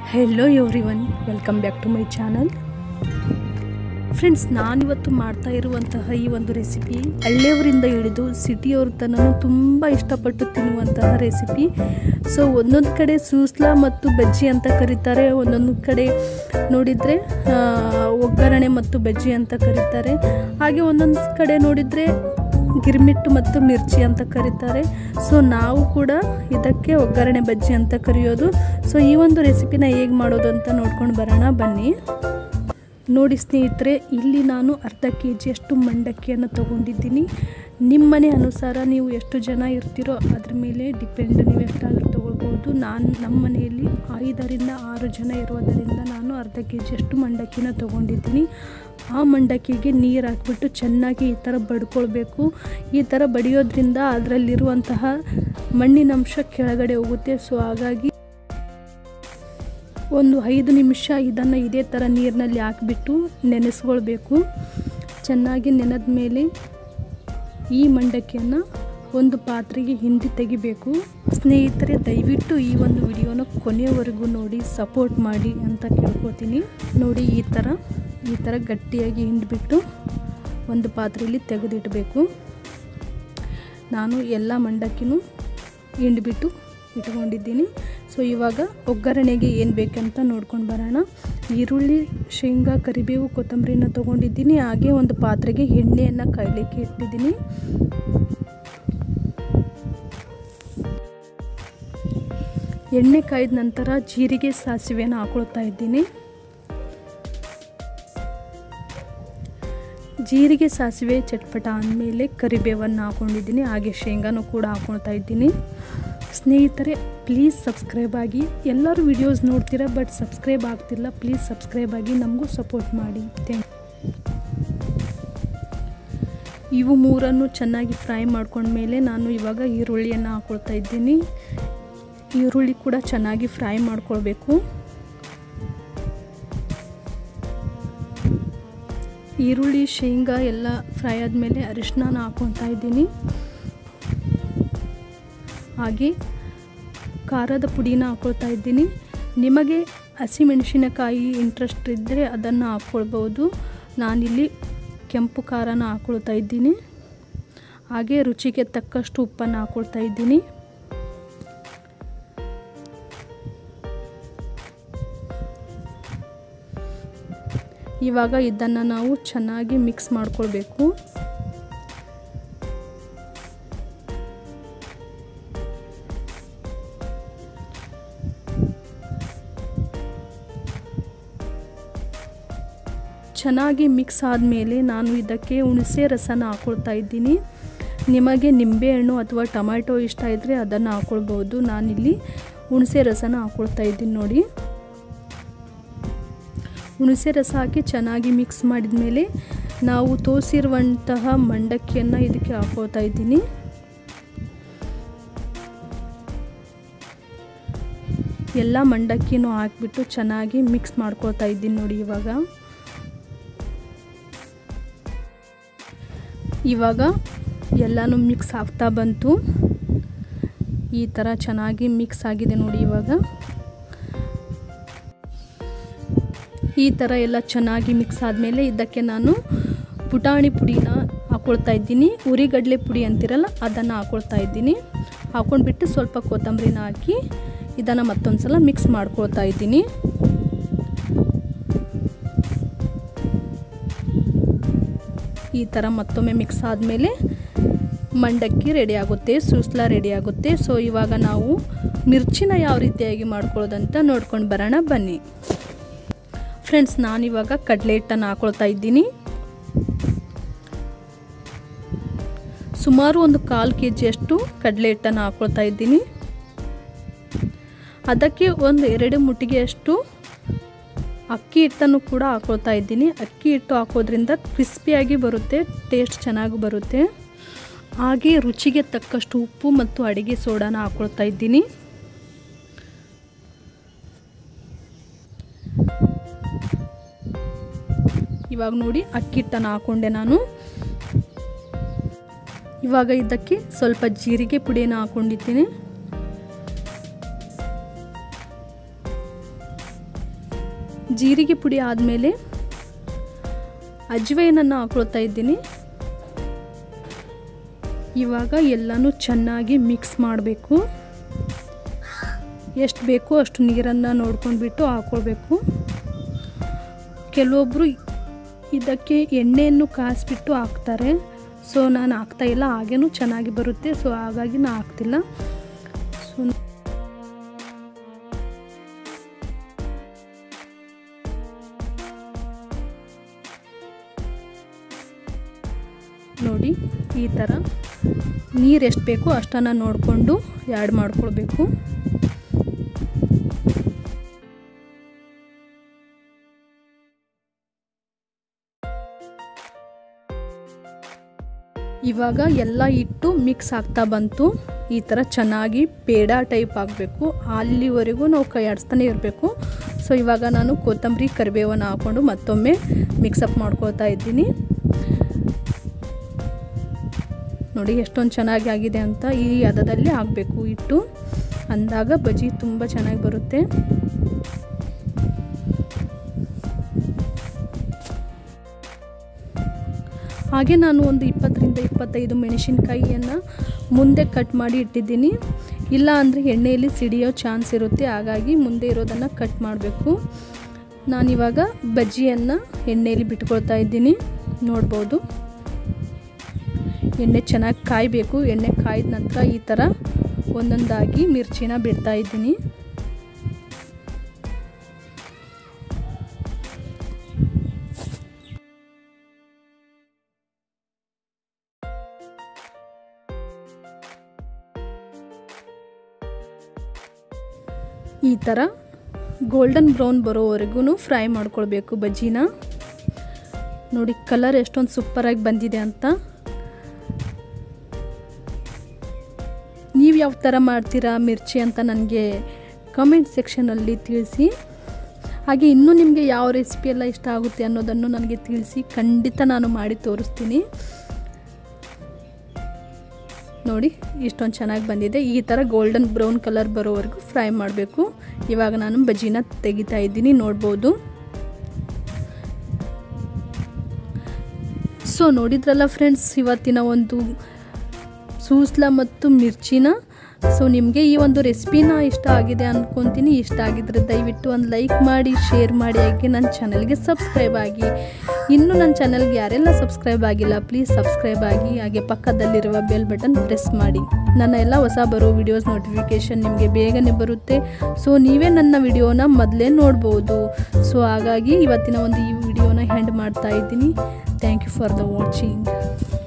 hello everyone welcome back to my channel friends ನಾನಿವತ್ತು ಮಾಡ್ತಾ ಇರುವಂತಹ ಈ ಒಂದು ರೆಸಿಪಿ ಹಳ್ಳಿಯವರಿಂದ ಹಿಡಿದು ಸಿಟಿಯವ್ರ ತನಕ ತುಂಬ ಇಷ್ಟಪಟ್ಟು ತಿನ್ನುವಂತಹ ರೆಸಿಪಿ ಸೊ ಒಂದೊಂದು ಕಡೆ ಸೂಸ್ಲಾ ಮತ್ತು ಬಜ್ಜಿ ಅಂತ ಕರೀತಾರೆ ಒಂದೊಂದು ಕಡೆ ನೋಡಿದರೆ ಒಗ್ಗರಣೆ ಮತ್ತು ಬಜ್ಜಿ ಅಂತ ಕರೀತಾರೆ ಹಾಗೆ ಒಂದೊಂದು ಕಡೆ ನೋಡಿದರೆ ಗಿರ್ಮಿಟ್ಟು ಮತ್ತು ಮಿರ್ಚಿ ಅಂತ ಕರೀತಾರೆ ಸೊ ನಾವು ಕೂಡ ಇದಕ್ಕೆ ಒಗ್ಗರಣೆ ಬಜ್ಜಿ ಅಂತ ಕರೆಯೋದು ಸೊ ಈ ಒಂದು ರೆಸಿಪಿನ ಹೇಗೆ ಮಾಡೋದು ಅಂತ ನೋಡ್ಕೊಂಡು ಬರೋಣ ಬನ್ನಿ ನೋಡಿ ಸ್ನೇಹಿತರೆ ಇಲ್ಲಿ ನಾನು ಅರ್ಧ ಕೆ ಜಿಯಷ್ಟು ಮಂಡಕ್ಕಿಯನ್ನು ತೊಗೊಂಡಿದ್ದೀನಿ ನಿಮ್ಮನೆ ಅನುಸಾರ ನೀವು ಎಷ್ಟು ಜನ ಇರ್ತೀರೋ ಅದ್ರ ಮೇಲೆ ಡಿಪೆಂಡ್ ನೀವು ಎಷ್ಟಾದರೂ ತೊಗೊಳ್ಬೋದು ನಾನು ನಮ್ಮ ಮನೆಯಲ್ಲಿ ಐದರಿಂದ ಆರು ಜನ ಇರೋದರಿಂದ ನಾನು ಅರ್ಧ ಕೆ ಜಿಯಷ್ಟು ಮಂಡಕ್ಕಿನ ತೊಗೊಂಡಿದ್ದೀನಿ ಆ ಮಂಡಕ್ಕಿಗೆ ನೀರು ಹಾಕ್ಬಿಟ್ಟು ಚೆನ್ನಾಗಿ ಈ ಥರ ಬಡ್ಕೊಳ್ಬೇಕು ಈ ಥರ ಬಡಿಯೋದ್ರಿಂದ ಅದರಲ್ಲಿರುವಂತಹ ಮಣ್ಣಿನಂಶ ಕೆಳಗಡೆ ಹೋಗುತ್ತೆ ಸೊ ಹಾಗಾಗಿ ಒಂದು ಐದು ನಿಮಿಷ ಇದನ್ನು ಇದೇ ಥರ ನೀರಿನಲ್ಲಿ ಹಾಕಿಬಿಟ್ಟು ನೆನೆಸ್ಕೊಳ್ಬೇಕು ಚೆನ್ನಾಗಿ ನೆನೆದ ಮೇಲೆ ಈ ಮಂಡಕ್ಕಿಯನ್ನು ಒಂದು ಪಾತ್ರೆಗೆ ಹಿಂಡಿ ತೆಗಿಬೇಕು ಸ್ನೇಹಿತರೆ ದಯವಿಟ್ಟು ಈ ಒಂದು ವಿಡಿಯೋನ ಕೊನೆಯವರೆಗೂ ನೋಡಿ ಸಪೋರ್ಟ್ ಮಾಡಿ ಅಂತ ಕೇಳ್ಕೊತೀನಿ ನೋಡಿ ಈ ಥರ ಈ ಥರ ಗಟ್ಟಿಯಾಗಿ ಹಿಂಡಿಬಿಟ್ಟು ಒಂದು ಪಾತ್ರೆಯಲ್ಲಿ ತೆಗೆದಿಡಬೇಕು ನಾನು ಎಲ್ಲ ಮಂಡಕ್ಕಿನೂ ಹಿಂಡಿಬಿಟ್ಟು ಇಟ್ಕೊಂಡಿದ್ದೀನಿ ಸೊ ಇವಾಗ ಒಗ್ಗರಣೆಗೆ ಏನು ಬೇಕಂತ ನೋಡ್ಕೊಂಡು ಬರೋಣ ಈರುಳ್ಳಿ ಶೇಂಗಾ ಕರಿಬೇವು ಕೊತ್ತಂಬರಿನ ತೊಗೊಂಡಿದ್ದೀನಿ ಹಾಗೆ ಒಂದು ಪಾತ್ರೆಗೆ ಎಣ್ಣೆಯನ್ನು ಕಾಯಲಿಕ್ಕೆ ಇಟ್ಟಿದ್ದೀನಿ ಎಣ್ಣೆ ಕಾಯ್ದ ನಂತರ ಜೀರಿಗೆ ಸಾಸಿವೆನ ಹಾಕೊಳ್ತಾ ಇದ್ದೀನಿ ಜೀರಿಗೆ ಸಾಸಿವೆ ಚಟ್ಪಟ ಅಂದಮೇಲೆ ಕರಿಬೇವನ್ನು ಹಾಕೊಂಡಿದ್ದೀನಿ ಹಾಗೆ ಶೇಂಗಾನು ಕೂಡ ಹಾಕೊಳ್ತಾ ಇದ್ದೀನಿ ಸ್ನೇಹಿತರೆ ಪ್ಲೀಸ್ ಸಬ್ಸ್ಕ್ರೈಬ್ ಆಗಿ ಎಲ್ಲರೂ ವಿಡಿಯೋಸ್ ನೋಡ್ತೀರಾ ಬಟ್ ಸಬ್ಸ್ಕ್ರೈಬ್ ಆಗ್ತಿಲ್ಲ ಪ್ಲೀಸ್ ಸಬ್ಸ್ಕ್ರೈಬ್ ಆಗಿ ನಮಗೂ ಸಪೋರ್ಟ್ ಮಾಡಿ ಥ್ಯಾಂಕ್ ಇವು ಮೂರನ್ನು ಚೆನ್ನಾಗಿ ಫ್ರೈ ಮಾಡ್ಕೊಂಡ್ಮೇಲೆ ನಾನು ಇವಾಗ ಈರುಳ್ಳಿಯನ್ನು ಹಾಕ್ಕೊಳ್ತಾ ಇದ್ದೀನಿ ಈರುಳ್ಳಿ ಕೂಡ ಚೆನ್ನಾಗಿ ಫ್ರೈ ಮಾಡ್ಕೊಳ್ಬೇಕು ಈರುಳ್ಳಿ ಶೇಂಗಾ ಎಲ್ಲ ಫ್ರೈ ಆದಮೇಲೆ ಅರಿಶಿನ ಹಾಕ್ಕೊತಾ ಇದ್ದೀನಿ ಹಾಗೆ ಖಾರದ ಪುಡಿನ ಹಾಕ್ಕೊಳ್ತಾ ಇದ್ದೀನಿ ನಿಮಗೆ ಹಸಿಮೆಣಸಿನಕಾಯಿ ಇಂಟ್ರೆಸ್ಟ್ ಇದ್ದರೆ ಅದನ್ನು ಹಾಕ್ಕೊಳ್ಬೋದು ನಾನಿಲ್ಲಿ ಕೆಂಪು ಖಾರನ ಹಾಕ್ಕೊಳ್ತಾ ಇದ್ದೀನಿ ಹಾಗೆ ರುಚಿಗೆ ತಕ್ಕಷ್ಟು ಉಪ್ಪನ್ನು ಹಾಕ್ಕೊಳ್ತಾ ಇದ್ದೀನಿ ಇವಾಗ ಇದನ್ನು ನಾವು ಚೆನ್ನಾಗಿ ಮಿಕ್ಸ್ ಮಾಡ್ಕೊಳ್ಬೇಕು ಚೆನ್ನಾಗಿ ಮಿಕ್ಸ್ ಆದಮೇಲೆ ನಾನು ಇದಕ್ಕೆ ಹುಣಸೆ ರಸನ ಹಾಕ್ಕೊಳ್ತಾ ಇದ್ದೀನಿ ನಿಮಗೆ ನಿಂಬೆಹಣ್ಣು ಅಥವಾ ಟೊಮ್ಯಾಟೊ ಇಷ್ಟ ಇದ್ದರೆ ಅದನ್ನು ಹಾಕ್ಕೊಳ್ಬೋದು ನಾನಿಲ್ಲಿ ಹುಣಸೆ ರಸನ ಹಾಕ್ಕೊಳ್ತಾ ಇದ್ದೀನಿ ನೋಡಿ ಹುಣಸೆ ರಸ ಹಾಕಿ ಚೆನ್ನಾಗಿ ಮಿಕ್ಸ್ ಮಾಡಿದ ಮೇಲೆ ನಾವು ತೋರಿಸಿರುವಂತಹ ಮಂಡಕ್ಕಿಯನ್ನು ಇದಕ್ಕೆ ಹಾಕ್ಕೊಳ್ತಾ ಇದ್ದೀನಿ ಎಲ್ಲ ಮಂಡಕ್ಕಿನೂ ಹಾಕಿಬಿಟ್ಟು ಚೆನ್ನಾಗಿ ಮಿಕ್ಸ್ ಮಾಡ್ಕೊಳ್ತಾ ಇದ್ದೀನಿ ನೋಡಿ ಇವಾಗ ಇವಾಗ ಎಲ್ಲನೂ ಮಿಕ್ಸ್ ಆಗ್ತಾ ಬಂತು ಈ ಥರ ಚೆನ್ನಾಗಿ ಮಿಕ್ಸ್ ಆಗಿದೆ ನೋಡಿ ಇವಾಗ ಈ ಥರ ಎಲ್ಲ ಚೆನ್ನಾಗಿ ಮಿಕ್ಸ್ ಆದಮೇಲೆ ಇದಕ್ಕೆ ನಾನು ಪುಟಾಣಿ ಪುಡಿನ ಹಾಕ್ಕೊಳ್ತಾ ಇದ್ದೀನಿ ಉರಿಗಡಲೆ ಪುಡಿ ಅಂತಿರಲ್ಲ ಅದನ್ನು ಹಾಕ್ಕೊಳ್ತಾ ಇದ್ದೀನಿ ಹಾಕ್ಕೊಂಡ್ಬಿಟ್ಟು ಸ್ವಲ್ಪ ಕೊತ್ತಂಬರಿನ ಹಾಕಿ ಇದನ್ನು ಮತ್ತೊಂದು ಸಲ ಮಿಕ್ಸ್ ಮಾಡ್ಕೊಳ್ತಾ ಇದ್ದೀನಿ ಈ ಥರ ಮತ್ತೊಮ್ಮೆ ಮಿಕ್ಸ್ ಆದಮೇಲೆ ಮಂಡಕ್ಕಿ ರೆಡಿ ಆಗುತ್ತೆ ಸೂಸ್ಲಾ ರೆಡಿ ಆಗುತ್ತೆ ಸೊ ಇವಾಗ ನಾವು ಮಿರ್ಚಿನ ಯಾವ ರೀತಿಯಾಗಿ ಮಾಡ್ಕೊಳ್ಳೋದಂತ ನೋಡ್ಕೊಂಡು ಬರೋಣ ಬನ್ನಿ ಫ್ರೆಂಡ್ಸ್ ನಾನಿವಾಗ ಕಡಲೆ ಹಿಟ್ಟನ್ನು ಹಾಕ್ಕೊಳ್ತಾ ಇದ್ದೀನಿ ಸುಮಾರು ಒಂದು ಕಾಲು ಕೆ ಜಿಯಷ್ಟು ಕಡಲೆ ಹಿಟ್ಟನ್ನು ಹಾಕ್ಕೊಳ್ತಾ ಇದ್ದೀನಿ ಅದಕ್ಕೆ ಒಂದು ಎರಡು ಮುಟ್ಟಿಗೆಯಷ್ಟು ಅಕ್ಕಿ ಹಿಟ್ಟನ್ನು ಕೂಡ ಹಾಕ್ಕೊಳ್ತಾ ಇದ್ದೀನಿ ಅಕ್ಕಿ ಹಿಟ್ಟು ಹಾಕೋದ್ರಿಂದ ಕ್ರಿಸ್ಪಿಯಾಗಿ ಬರುತ್ತೆ ಟೇಸ್ಟ್ ಚೆನ್ನಾಗಿ ಬರುತ್ತೆ ಹಾಗೆ ರುಚಿಗೆ ತಕ್ಕಷ್ಟು ಉಪ್ಪು ಮತ್ತು ಅಡುಗೆ ಸೋಡಾನ ಹಾಕ್ಕೊಳ್ತಾ ಇದ್ದೀನಿ ಇವಾಗ ನೋಡಿ ಅಕ್ಕಿ ಹಿಟ್ಟನ್ನು ಹಾಕ್ಕೊಂಡೆ ನಾನು ಇವಾಗ ಇದಕ್ಕೆ ಸ್ವಲ್ಪ ಜೀರಿಗೆ ಪುಡಿಯನ್ನು ಹಾಕ್ಕೊಂಡಿದ್ದೀನಿ ಜೀರಿಗೆ ಪುಡಿ ಆದಮೇಲೆ ಅಜ್ವೈನನ್ನು ಹಾಕೊಳ್ತಾ ಇದ್ದೀನಿ ಇವಾಗ ಎಲ್ಲನೂ ಚೆನ್ನಾಗಿ ಮಿಕ್ಸ್ ಮಾಡಬೇಕು ಎಷ್ಟು ಬೇಕೋ ಅಷ್ಟು ನೀರನ್ನು ನೋಡ್ಕೊಂಡ್ಬಿಟ್ಟು ಹಾಕ್ಕೊಳ್ಬೇಕು ಕೆಲವೊಬ್ಬರು ಇದಕ್ಕೆ ಎಣ್ಣೆಯನ್ನು ಕಾಯಿಸ್ಬಿಟ್ಟು ಹಾಕ್ತಾರೆ ಸೊ ನಾನು ಹಾಕ್ತಾಯಿಲ್ಲ ಹಾಗೇನೂ ಚೆನ್ನಾಗಿ ಬರುತ್ತೆ ಸೊ ಹಾಗಾಗಿ ನಾನು ಹಾಕ್ತಿಲ್ಲ ಸೊ ನೋಡಿ ಈ ಥರ ನೀರು ಎಷ್ಟು ಬೇಕೋ ಅಷ್ಟನ್ನು ನೋಡಿಕೊಂಡು ಆ್ಯಡ್ ಮಾಡ್ಕೊಳ್ಬೇಕು ಇವಾಗ ಎಲ್ಲ ಇಟ್ಟು ಮಿಕ್ಸ್ ಆಗ್ತಾ ಬಂತು ಈ ಥರ ಚೆನ್ನಾಗಿ ಪೇಡ ಟೈಪ್ ಆಗಬೇಕು ಅಲ್ಲಿವರೆಗೂ ನಾವು ಕೈ ಆಡಿಸ್ತಾನೆ ಇರಬೇಕು ಸೊ ಇವಾಗ ನಾನು ಕೊತ್ತಂಬರಿ ಕರಿಬೇವನ್ನು ಹಾಕ್ಕೊಂಡು ಮತ್ತೊಮ್ಮೆ ಮಿಕ್ಸಪ್ ಮಾಡ್ಕೊಳ್ತಾ ಇದ್ದೀನಿ ನೋಡಿ ಎಷ್ಟೊಂದು ಚೆನ್ನಾಗಿ ಆಗಿದೆ ಅಂತ ಈ ಹದದಲ್ಲಿ ಆಗಬೇಕು ಇಟ್ಟು ಅಂದಾಗ ಬಜ್ಜಿ ತುಂಬ ಚೆನ್ನಾಗಿ ಬರುತ್ತೆ ಹಾಗೆ ನಾನು ಒಂದು ಇಪ್ಪತ್ತರಿಂದ ಇಪ್ಪತ್ತೈದು ಮೆಣಸಿನ್ಕಾಯಿಯನ್ನು ಮುಂದೆ ಕಟ್ ಮಾಡಿ ಇಟ್ಟಿದ್ದೀನಿ ಇಲ್ಲ ಅಂದರೆ ಎಣ್ಣೆಯಲ್ಲಿ ಸಿಡಿಯೋ ಚಾನ್ಸ್ ಇರುತ್ತೆ ಹಾಗಾಗಿ ಮುಂದೆ ಇರೋದನ್ನು ಕಟ್ ಮಾಡಬೇಕು ನಾನಿವಾಗ ಬಜ್ಜಿಯನ್ನು ಎಣ್ಣೆಯಲ್ಲಿ ಬಿಟ್ಕೊಳ್ತಾ ಇದ್ದೀನಿ ನೋಡ್ಬೋದು ಎಣ್ಣೆ ಚೆನ್ನಾಗಿ ಕಾಯಬೇಕು ಎಣ್ಣೆ ಕಾಯ್ದ ನಂತರ ಈ ಥರ ಒಂದೊಂದಾಗಿ ಮಿರ್ಚಿನ ಬಿಡ್ತಾ ಇದ್ದೀನಿ ಈ ಥರ ಗೋಲ್ಡನ್ ಬ್ರೌನ್ ಬರೋವರೆಗೂ ಫ್ರೈ ಮಾಡ್ಕೊಳ್ಬೇಕು ಬಜ್ಜಿನ ನೋಡಿ ಕಲರ್ ಎಷ್ಟೊಂದು ಸೂಪರಾಗಿ ಬಂದಿದೆ ಅಂತ ನೀವು ಯಾವ ಥರ ಮಾಡ್ತೀರಾ ಮಿರ್ಚಿ ಅಂತ ನನಗೆ ಕಮೆಂಟ್ ಸೆಕ್ಷನಲ್ಲಿ ತಿಳಿಸಿ ಹಾಗೆ ಇನ್ನೂ ನಿಮಗೆ ಯಾವ ರೆಸಿಪಿ ಎಲ್ಲ ಇಷ್ಟ ಆಗುತ್ತೆ ಅನ್ನೋದನ್ನು ನನಗೆ ತಿಳಿಸಿ ಖಂಡಿತ ನಾನು ಮಾಡಿ ತೋರಿಸ್ತೀನಿ ನೋಡಿ ಇಷ್ಟೊಂದು ಚೆನ್ನಾಗಿ ಬಂದಿದೆ ಈ ಥರ ಗೋಲ್ಡನ್ ಬ್ರೌನ್ ಕಲರ್ ಬರೋವರೆಗೂ ಫ್ರೈ ಮಾಡಬೇಕು ಇವಾಗ ನಾನು ಬಜ್ಜಿನ ತೆಗಿತಾ ಇದ್ದೀನಿ ನೋಡ್ಬೋದು ಸೊ ನೋಡಿದ್ರಲ್ಲ ಫ್ರೆಂಡ್ಸ್ ಇವತ್ತಿನ ಒಂದು ಸೂಸ್ಲ ಮತ್ತು ಮಿರ್ಚಿನ ಸೊ ನಿಮಗೆ ಈ ಒಂದು ರೆಸಿಪಿನ ಇಷ್ಟ ಆಗಿದೆ ಅಂದ್ಕೊತೀನಿ ಇಷ್ಟ ಆಗಿದ್ರೆ ದಯವಿಟ್ಟು ಒಂದು ಲೈಕ್ ಮಾಡಿ ಶೇರ್ ಮಾಡಿ ಹಾಗೆ ನನ್ನ ಚಾನಲ್ಗೆ ಸಬ್ಸ್ಕ್ರೈಬ್ ಆಗಿ ಇನ್ನೂ ನನ್ನ ಚಾನಲ್ಗೆ ಯಾರೆಲ್ಲ ಸಬ್ಸ್ಕ್ರೈಬ್ ಆಗಿಲ್ಲ ಪ್ಲೀಸ್ ಸಬ್ಸ್ಕ್ರೈಬ್ ಆಗಿ ಹಾಗೆ ಪಕ್ಕದಲ್ಲಿರುವ ಬೆಲ್ ಬಟನ್ ಪ್ರೆಸ್ ಮಾಡಿ ನನ್ನ ಎಲ್ಲ ಹೊಸ ಬರೋ ವಿಡಿಯೋಸ್ ನೋಟಿಫಿಕೇಷನ್ ನಿಮಗೆ ಬೇಗನೆ ಬರುತ್ತೆ ಸೊ ನೀವೇ ನನ್ನ ವಿಡಿಯೋನ ಮೊದಲೇ ನೋಡ್ಬೋದು ಸೊ ಹಾಗಾಗಿ ಇವತ್ತಿನ ಒಂದು ಈ ವಿಡಿಯೋನ ಹ್ಯಾಂಡ್ ಮಾಡ್ತಾ ಇದ್ದೀನಿ thank you for the watching